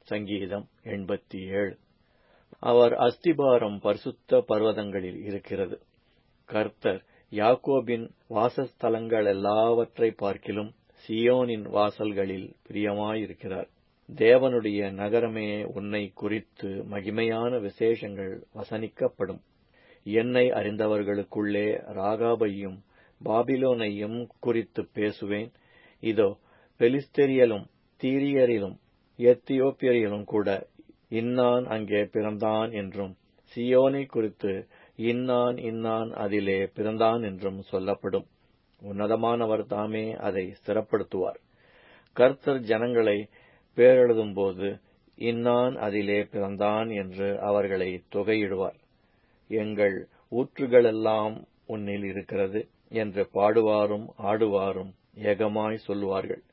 சங்கீதம் எண்பத்தி ஏழு அவர் அஸ்திபாரம் பரிசுத்த பர்வதங்களில் இருக்கிறது கர்த்தர் யாக்கோபின் வாசஸ்தலங்களெல்லாவற்றை பார்க்கிலும் சியோனின் வாசல்களில் பிரியமாயிருக்கிறார் தேவனுடைய நகரமே உன்னை குறித்து மகிமையான விசேஷங்கள் வசனிக்கப்படும் என்னை அறிந்தவர்களுக்குள்ளே ராகாபையும் பாபிலோனையும் குறித்து பேசுவேன் இதோ பெலிஸ்தெரியலும் தீரியரிலும் எத்தியோப்பியரிலும் கூட இன்னான் அங்கே பிறந்தான் என்றும் சியோனை குறித்து இன்னான் இன்னான் அதிலே பிறந்தான் என்றும் சொல்லப்படும் உன்னதமானவர் தாமே அதை ஸ்திரப்படுத்துவார் கர்த்தர் ஜனங்களை பேரெழுதும்போது இன்னான் அதிலே பிறந்தான் என்று அவர்களை தொகையிடுவார் எங்கள் ஊற்றுகளெல்லாம் உன்னில் இருக்கிறது என்று பாடுவாரும் ஆடுவாரும் ஏகமாய் சொல்லுவார்கள்